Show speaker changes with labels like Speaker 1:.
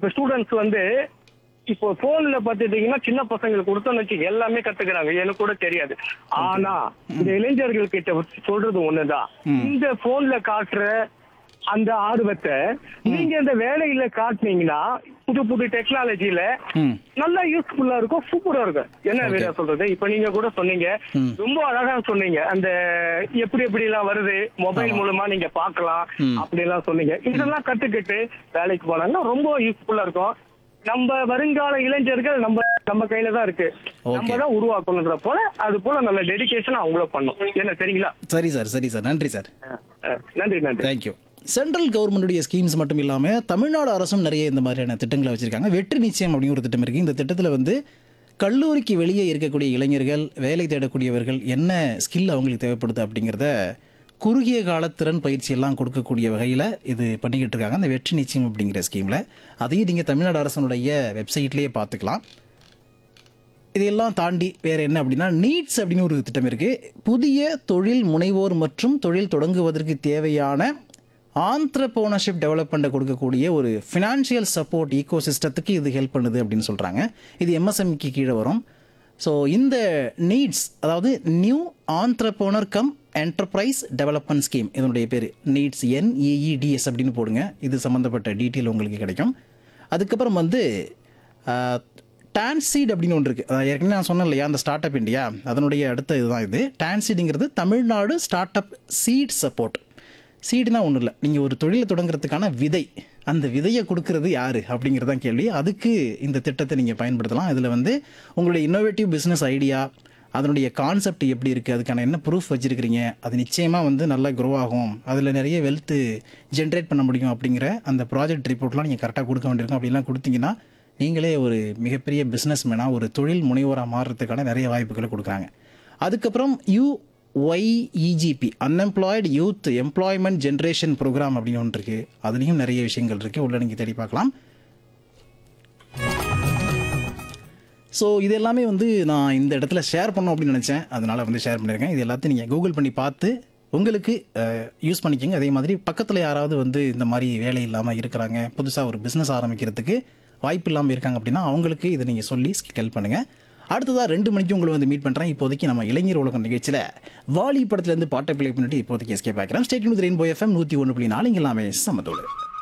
Speaker 1: இப்ப ஸ்டூடெண்ட்ஸ் வந்து இப்போ போன்ல பாத்துட்டீங்கன்னா சின்ன பசங்களுக்கு கொடுத்தோம்னு வச்சு எல்லாமே கத்துக்கிறாங்க எனக்கு கூட தெரியாது ஆனா இந்த இளைஞர்கள் கிட்ட சொல்றது ஒண்ணுதான் இந்த போன்ல காட்டுற அந்த ஆர்வத்தை நீங்க இந்த வேலையில காட்டுனீங்கன்னா புது புது டெக்னாலஜில
Speaker 2: ம்
Speaker 1: நல்லா யூஸ்ஃபுல்லா இருக்கும் சூப்பரா இருக்கும் என்ன வேற சொல்றது இப்ப நீங்க கூட சொன்னீங்க
Speaker 2: ம்.
Speaker 1: ரொம்ப அழகா சொன்னீங்க அந்த எப்படி எப்படி எல்லாம் வருது மொபைல் மூலமா நீங்க பாக்கலாம்
Speaker 2: ம்.
Speaker 1: அப்படி எல்லாம் சொன்னீங்க இதெல்லாம் கத்துக்கிட்டு வேலைக்கு போனாங்கன்னா ரொம்ப யூஸ்ஃபுல்லா இருக்கும் நம்ம வருங்கால இளைஞர்கள் நம்ம நம்ம கையில தான் இருக்கு
Speaker 2: Okay.
Speaker 1: நம்ம தான் உருவாக்கணுன்ற போல அது போல நல்ல டெடிகேஷன் அவங்களும் பண்ணும் என்ன சரிங்களா
Speaker 2: சரி சார் சரி சார் நன்றி சார்
Speaker 1: அஹ், அஹ், நன்றி நன்றி
Speaker 2: தேங்க்யூ சென்ட்ரல் கவர்மெண்டுடைய ஸ்கீம்ஸ் மட்டும் இல்லாமல் தமிழ்நாடு அரசும் நிறைய இந்த மாதிரியான திட்டங்களை வச்சுருக்காங்க வெற்றி நிச்சயம் அப்படின்னு ஒரு திட்டம் இருக்குது இந்த திட்டத்தில் வந்து கல்லூரிக்கு வெளியே இருக்கக்கூடிய இளைஞர்கள் வேலை தேடக்கூடியவர்கள் என்ன ஸ்கில் அவங்களுக்கு தேவைப்படுது அப்படிங்கிறத குறுகிய கால திறன் பயிற்சி எல்லாம் கொடுக்கக்கூடிய வகையில் இது பண்ணிக்கிட்டு இருக்காங்க அந்த வெற்றி நிச்சயம் அப்படிங்கிற ஸ்கீமில் அதையும் நீங்கள் தமிழ்நாடு அரசனுடைய வெப்சைட்லேயே பார்த்துக்கலாம் இதையெல்லாம் தாண்டி வேற என்ன அப்படின்னா நீட்ஸ் அப்படின்னு ஒரு திட்டம் இருக்கு புதிய தொழில் முனைவோர் மற்றும் தொழில் தொடங்குவதற்கு தேவையான ஆந்திரப்ரோனர்ஷிப் டெவலப்மெண்ட்டை கொடுக்கக்கூடிய ஒரு ஃபினான்ஷியல் சப்போர்ட் ஈகோ சிஸ்டத்துக்கு இது ஹெல்ப் பண்ணுது அப்படின்னு சொல்கிறாங்க இது எம்எஸ்எம்க்கு கீழே வரும் ஸோ இந்த நீட்ஸ் அதாவது new entrepreneur cum enterprise development scheme இதனுடைய பேர் நீட்ஸ் என்இஇடிஎஸ் அப்படின்னு போடுங்க இது சம்மந்தப்பட்ட டீட்டெயில் உங்களுக்கு கிடைக்கும் அதுக்கப்புறம் வந்து டான்சீட் அப்படின்னு ஒன்று இருக்குது ஏற்கனவே நான் சொன்னேன் இல்லையா அந்த ஸ்டார்ட் அப் இந்தியா அதனுடைய அடுத்த இதுதான் இது டான்சீடுங்கிறது Tamil Nadu start up seed support சீடுனா ஒன்றும் இல்லை நீங்கள் ஒரு தொழிலை தொடங்குறதுக்கான விதை அந்த விதையை கொடுக்கறது யார் அப்படிங்கிறது தான் கேள்வி அதுக்கு இந்த திட்டத்தை நீங்கள் பயன்படுத்தலாம் இதில் வந்து உங்களுடைய இன்னோவேட்டிவ் பிஸ்னஸ் ஐடியா அதனுடைய கான்செப்ட் எப்படி இருக்குது அதுக்கான என்ன ப்ரூஃப் வச்சுருக்கிறீங்க அது நிச்சயமாக வந்து நல்லா க்ரோ ஆகும் அதில் நிறைய வெல்த்து ஜென்ரேட் பண்ண முடியும் அப்படிங்கிற அந்த ப்ராஜெக்ட் ரிப்போர்ட்லாம் நீங்கள் கரெக்டாக கொடுக்க வேண்டியிருக்கும் அப்படிலாம் கொடுத்தீங்கன்னா நீங்களே ஒரு மிகப்பெரிய பிஸ்னஸ் மேனாக ஒரு தொழில் முனைவோராக மாறுறதுக்கான நிறைய வாய்ப்புகளை கொடுக்குறாங்க அதுக்கப்புறம் U YEGP unemployed youth employment generation programme அப்படின்னு ஒன்று இருக்குது அதுலேயும் நிறைய விஷயங்கள் இருக்குது உள்ள நீங்கள் தேடி பார்க்கலாம் ஸோ இது எல்லாமே வந்து நான் இந்த இடத்துல ஷேர் பண்ணோம் அப்படின்னு நினச்சேன் அதனால் வந்து ஷேர் பண்ணியிருக்கேன் இது எல்லாத்தையும் நீங்கள் கூகுள் பண்ணி பார்த்து உங்களுக்கு யூஸ் பண்ணிக்கோங்க அதே மாதிரி பக்கத்தில் யாராவது வந்து இந்த மாதிரி வேலை இல்லாமல் இருக்கிறாங்க புதுசாக ஒரு பிஸ்னஸ் ஆரம்பிக்கிறதுக்கு வாய்ப்பு இல்லாமல் இருக்காங்க அப்படின்னா அவங்களுக்கு இதை நீங்கள் சொல்லி ஹெல்ப் பண்ணுங்கள் அடுத்ததாக ரெண்டு மணிக்கு உங்களை வந்து மீட் பண்ணுறேன் இப்போதைக்கு நம்ம இளைஞர் உலகம் நிகழ்ச்சியில் வாலி படத்துலேருந்து பாட்டை பிளே பண்ணிட்டு இப்போதைக்கு எஸ்கே பார்க்குறேன் ஸ்டேட் ரெயின்போ எஃப்எம் நூற்றி ஒன்று புள்ளி நாலு இங்கே எல்லாமே சமத்தோடு